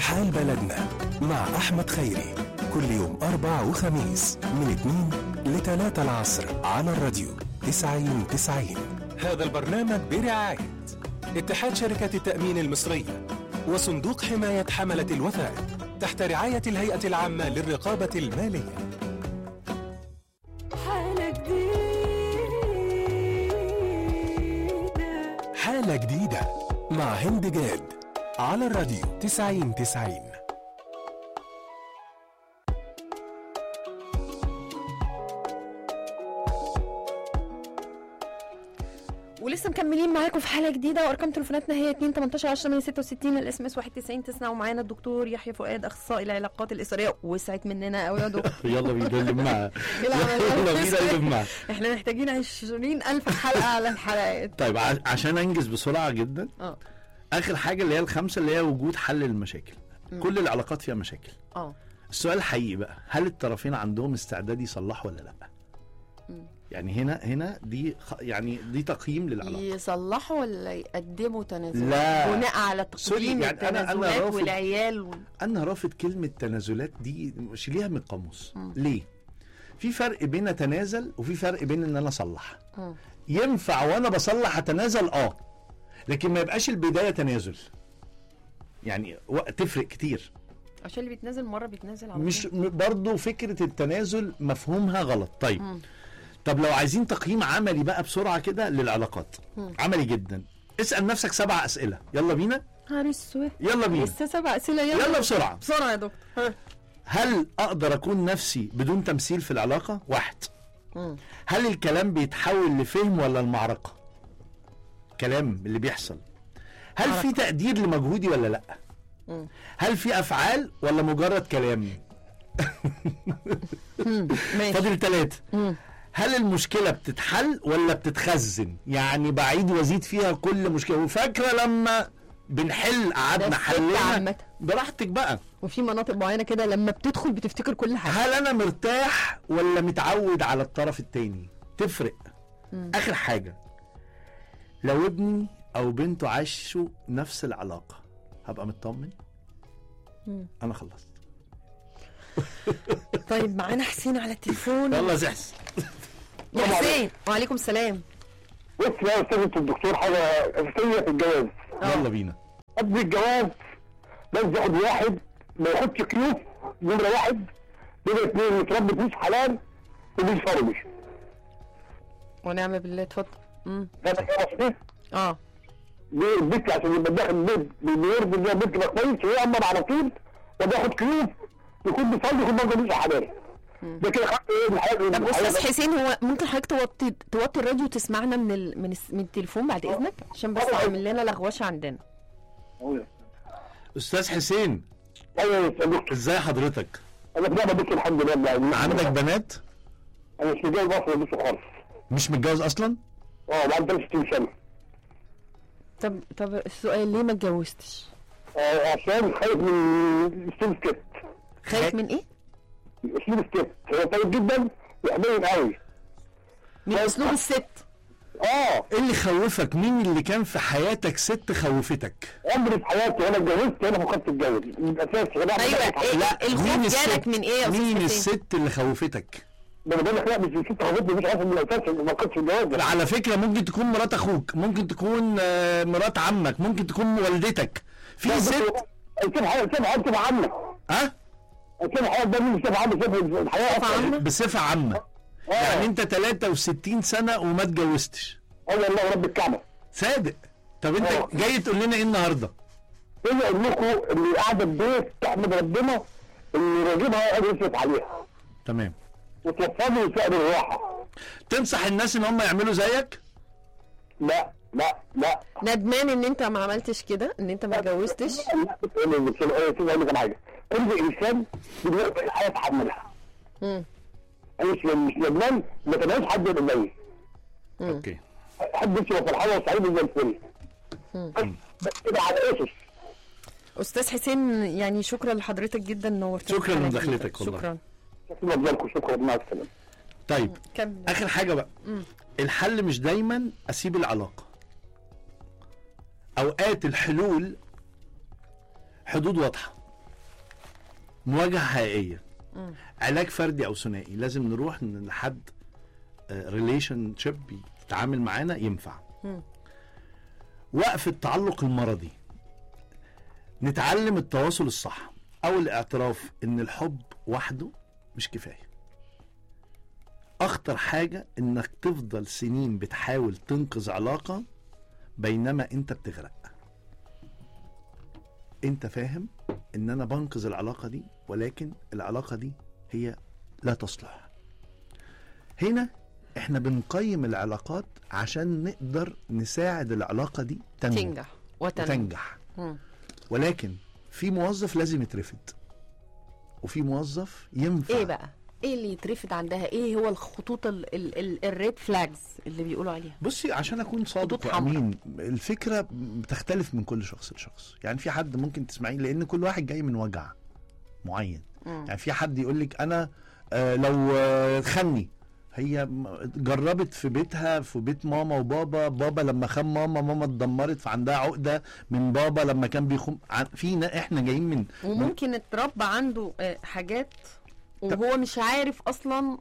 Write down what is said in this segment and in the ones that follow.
حال بلدنا مع أحمد خيري كل يوم أربع وخميس من 2 ل 3 العصر على الراديو 90 90 هذا البرنامج برعاية اتحاد شركة التأمين المصرية وصندوق حماية حملة الوثائق تحت رعاية الهيئة العامة للرقابة المالية حالة جديدة حالة جديدة مع هند جاد على الراديو 90 90 ولسه مكملين معاكم في حلقه جديده وارقام تليفوناتنا هي 2 18 10 من 66 الاس ام اس 91 9 ومعانا الدكتور يحيى فؤاد اخصائي العلاقات الاسريه وسعت مننا قوي يا دكتور يلا بينا نلمها يلا بينا نلمها احنا محتاجين 20000 حلقه على الحلقات طيب ع- عشان انجز بسرعه جدا اه اخر حاجه اللي هي الخمسه اللي هي وجود حل للمشاكل كل العلاقات فيها مشاكل اه السؤال الحقيقي بقى هل الطرفين عندهم استعداد يصلحوا ولا لا يعني هنا هنا دي خ... يعني دي تقييم للعلاقه يصلحوا ولا يقدموا تنازلات لا. بناء على سوري، تقديم يعني أنا- أنا التنازلات رافض- والعيال و... انا رافض كلمه تنازلات دي شيليها من القاموس ليه في فرق بين اتنازل وفي فرق بين ان انا اصلح مم. ينفع وانا بصلح اتنازل اه لكن ما يبقاش البدايه تنازل يعني و- تفرق كتير عشان اللي بيتنازل مره بيتنازل على مش طول. م- برضو فكره التنازل مفهومها غلط طيب طب لو عايزين تقييم عملي بقى بسرعه كده للعلاقات عملي جدا اسال نفسك سبع اسئله يلا بينا نهار اسود يلا بينا لسه سبع اسئله يلا يلا بسرعه بسرعه يا دكتور ها. هل اقدر اكون نفسي بدون تمثيل في العلاقه واحد مم. هل الكلام بيتحول لفهم ولا المعركه كلام اللي بيحصل هل في تقدير لمجهودي ولا لا مم. هل في افعال ولا مجرد كلام ماشي فاضل ثلاثة مم. هل المشكلة بتتحل ولا بتتخزن يعني بعيد وازيد فيها كل مشكلة وفاكرة لما بنحل ده قعدنا الست حلينا عامة. براحتك بقى وفي مناطق معينه كده لما بتدخل بتفتكر كل حاجه هل انا مرتاح ولا متعود على الطرف التاني تفرق اخر حاجة لو ابني او بنته عاشوا نفس العلاقة هبقى مطمن مم. انا خلصت طيب معانا حسين على التليفون يلا زحس يا حسين وعليكم السلام بص يا استاذ الدكتور حاجه اساسيه في الجواز يلا بينا قبل الجواز لازم ياخد واحد ما ياخدش كيوف نمره واحد نمره اثنين متربي فلوس حلال وبيشربش ونعم بالله اتفضل امم فانا قصدي اه ليه البيت عشان يبقى داخل البيت بيرضي ان البيت تبقى كويس ويأمر على طول وبياخد كيوف يكون بيصلي يكون برضه مش حلال ده كده خدت ايه من الحياه طب استاذ حسين هو ممكن حضرتك توطي توطي الراديو وتسمعنا من ال... من, الس... من التليفون بعد اذنك عشان بس عامل لنا لغوشه عندنا استاذ حسين ايوه يا دكتور ازاي حضرتك انا في نعمه بس الحمد لله عندك بنات انا مش متجوز اصلا بس خالص مش متجوز اصلا اه بعد 63 سنه طب طب السؤال ليه ما اتجوزتش آه، عشان خايف من اسلوب الست خايف من ايه اسلوب الست هو طيب جدا وحنين قوي من اسلوب الست اه ايه اللي خوفك مين اللي كان في حياتك ست خوفتك عمري في حياتي وانا اتجوزت وانا فكرت اتجوز من الاساس انا ايوه إيه لا الخوف مين جالك من ايه يا مين استاذ حسين الست اللي خوفتك ده انا بقول لك لا مش الست خوفتني مش عارف من الاساس ما فكرتش اتجوز على فكره ممكن تكون مرات اخوك ممكن تكون آه، مرات عمك ممكن تكون والدتك في ست سيب حياتي سيب حياتي مع عمك ها سيب حياتي ده مين سيب عمك سيب الحياه صفة عامة؟ بصفه عامه يعني انت 63 سنه وما اتجوزتش ايوه الله رب الكعبه صادق طب انت آه. جاي تقول لنا ايه النهارده ايه اقول لكم اللي قاعده في بيت تحمد ربنا اللي راجبها قادر يصرف عليها تمام وتوفر له سعر الراحه تنصح الناس ان هم يعملوا زيك لا لا لا ندمان ان انت ما عملتش كده ان انت ما اتجوزتش لا بتقول لي بتقول ايه تقول لك على حاجه كل انسان دلوقتي الحياه تحملها مم. انا مش مش ندمان ما تبقاش حد يبقى زيي اوكي حد يبقى فرحان وسعيد زي الفل بس بس كده على اسس استاذ حسين يعني شكرا لحضرتك جدا نورتنا شكراً في الحلقة لمداخلتك جداً. والله. شكرا شكرا لكم شكرا مع السلامه طيب كمل اخر حاجه بقى الحل مش دايما اسيب العلاقه اوقات الحلول حدود واضحه مواجهه حقيقيه مم. علاج فردي او ثنائي لازم نروح ن- لحد ريليشن شيب يتعامل معانا ينفع مم. وقف التعلق المرضي نتعلم التواصل الصح او الاعتراف ان الحب وحده مش كفايه اخطر حاجه انك تفضل سنين بتحاول تنقذ علاقه بينما انت بتغرق انت فاهم ان انا بنقذ العلاقه دي ولكن العلاقه دي هي لا تصلح هنا احنا بنقيم العلاقات عشان نقدر نساعد العلاقه دي تنمو تنجح وتنجح وتنجح مم. ولكن في موظف لازم يترفد وفي موظف ينفع ايه بقى ايه اللي يترفض عندها ايه هو الخطوط الريد فلاجز اللي بيقولوا عليها بصي عشان اكون صادق خطوط حمراء. وامين الفكره بتختلف من كل شخص لشخص يعني في حد ممكن تسمعيه لان كل واحد جاي من وجع معين مم. يعني في حد يقول لك انا آه لو آه، خني هي م- جربت في بيتها في بيت ماما وبابا بابا لما خان ماما ماما اتدمرت فعندها عقده من بابا لما كان بيخم عن- فينا احنا جايين من وممكن اتربى عنده آه، حاجات وهو مش عارف اصلا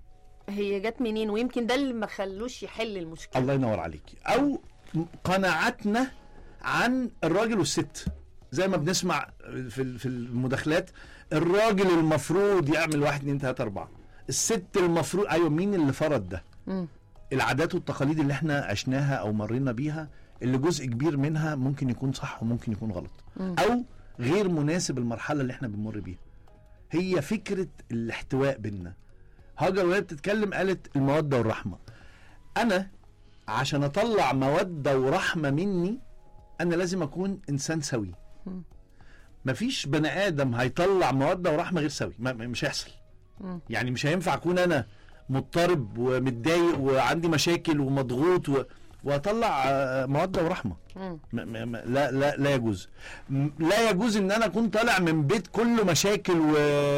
هي جت منين ويمكن ده اللي ما خلوش يحل المشكله الله ينور عليكي او قناعاتنا عن الراجل والست زي ما بنسمع في ال- في المداخلات الراجل المفروض يعمل واحد اتنين تلاته اربعه الست المفروض ايوه مين اللي فرض ده مم. العادات والتقاليد اللي احنا عشناها او مرينا بيها اللي جزء كبير منها ممكن يكون صح وممكن يكون غلط مم. او غير مناسب المرحله اللي احنا بنمر بيها هي فكره الاحتواء بينا هاجر وهي بتتكلم قالت الموده والرحمه انا عشان اطلع موده ورحمه مني انا لازم اكون انسان سوي مم. مفيش بني ادم هيطلع موده ورحمه غير سوي ما- ما- مش هيحصل مم. يعني مش هينفع اكون انا مضطرب ومتضايق وعندي مشاكل ومضغوط و... واطلع آه، موده ورحمه مم. م- م- م- لا لا لا يجوز م- لا يجوز ان انا اكون طالع من بيت كله مشاكل و...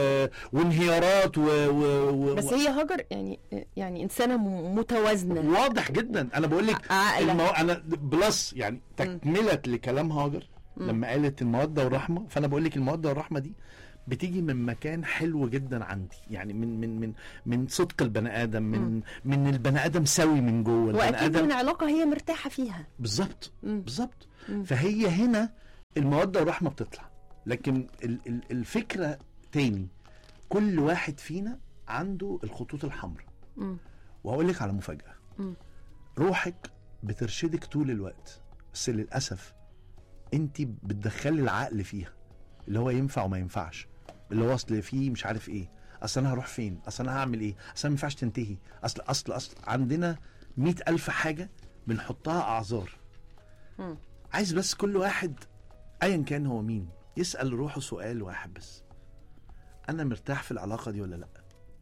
وانهيارات و... و... و... بس هي هاجر يعني يعني انسانه م- متوازنه واضح جدا انا بقول لك عاقله المو... انا بلس يعني تكمله لكلام هاجر لما قالت الموده والرحمه فانا بقول لك الموده والرحمه دي بتيجي من مكان حلو جدا عندي يعني من من من من صدق البني ادم من من البني ادم سوي من جوه البني واكيد من ادم علاقه هي مرتاحه فيها بالظبط مم. بالظبط مم. فهي هنا الموده والرحمه بتطلع لكن ال- ال- الفكره تاني كل واحد فينا عنده الخطوط الحمراء مم. وهقول لك على مفاجاه مم. روحك بترشدك طول الوقت بس للاسف انت بتدخلي العقل فيها اللي هو ينفع وما ينفعش اللي هو اصل فيه مش عارف ايه اصل انا هروح فين اصل انا هعمل ايه اصل أنا ما ينفعش تنتهي اصل اصل اصل عندنا مئة الف حاجه بنحطها اعذار مم. عايز بس كل واحد ايا كان هو مين يسال روحه سؤال واحد بس انا مرتاح في العلاقه دي ولا لا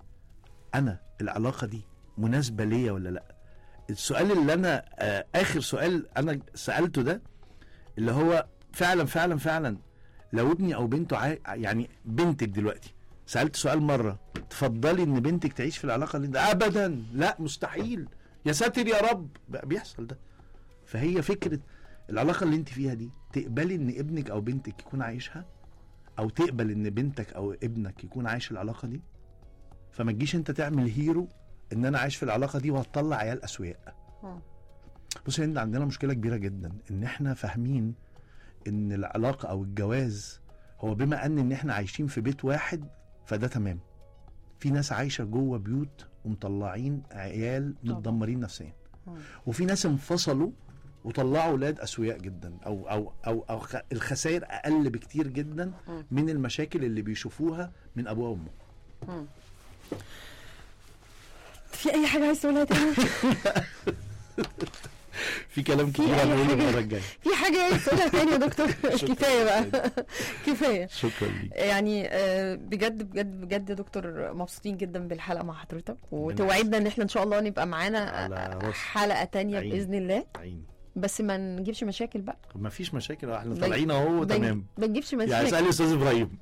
انا العلاقه دي مناسبه ليا ولا لا السؤال اللي انا آه اخر سؤال انا سالته ده اللي هو فعلا فعلا فعلا لو ابني او بنته عاي... يعني بنتك دلوقتي سالت سؤال مره تفضلي ان بنتك تعيش في العلاقه اللي ده ابدا لا مستحيل يا ساتر يا رب بقى بيحصل ده فهي فكره العلاقه اللي انت فيها دي تقبلي ان ابنك او بنتك يكون عايشها او تقبل ان بنتك او ابنك يكون عايش العلاقه دي فما تجيش انت تعمل هيرو ان انا عايش في العلاقه دي وهتطلع عيال اسوياء مم. بص يا هند عندنا مشكله كبيره جدا ان احنا فاهمين ان العلاقه او الجواز هو بما ان ان احنا عايشين في بيت واحد فده تمام في ناس عايشه جوه بيوت ومطلعين عيال طبعا. متدمرين نفسيا مم. وفي ناس انفصلوا وطلعوا اولاد اسوياء جدا او او او, أو خ- الخسائر اقل بكتير جدا مم. من المشاكل اللي بيشوفوها من ابوه وامه مم. في اي حاجه عايز تقولها تاني في كلام في كتير أي هنقوله حاجة؟ المره الجايه في حاجه عايز تقولها تاني يا دكتور كفايه بقى كفايه شكرا ليك يعني آه، بجد بجد بجد يا دكتور مبسوطين جدا بالحلقه مع حضرتك وتوعدنا ان احنا ان شاء الله نبقى معانا على راسي. حلقه تانية عيني. باذن الله عيني بس ما نجيبش مشاكل بقى ما فيش مشاكل احنا بن- طالعين اهو بن- تمام ما نجيبش يعني مشاكل اسالي استاذ ابراهيم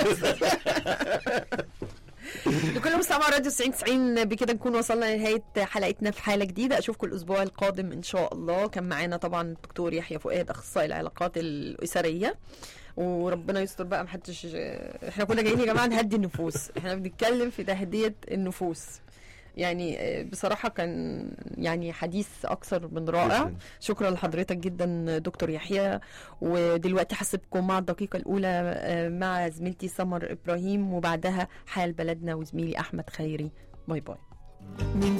لكل مستمع راديو 90 90 بكده نكون وصلنا لنهايه حلقتنا في حاله جديده اشوفكم الاسبوع القادم ان شاء الله كان معانا طبعا الدكتور يحيى فؤاد اخصائي العلاقات الاسريه وربنا يستر بقى محدش احنا كنا جايين يا جماعه نهدي النفوس احنا بنتكلم في تهدئه النفوس يعني آه، بصراحه كان يعني حديث اكثر من رائع جداً. شكرا لحضرتك جدا دكتور يحيى ودلوقتي هسيبكم مع الدقيقه الاولى آه، مع زميلتي سمر ابراهيم وبعدها حال بلدنا وزميلي احمد خيري باي باي من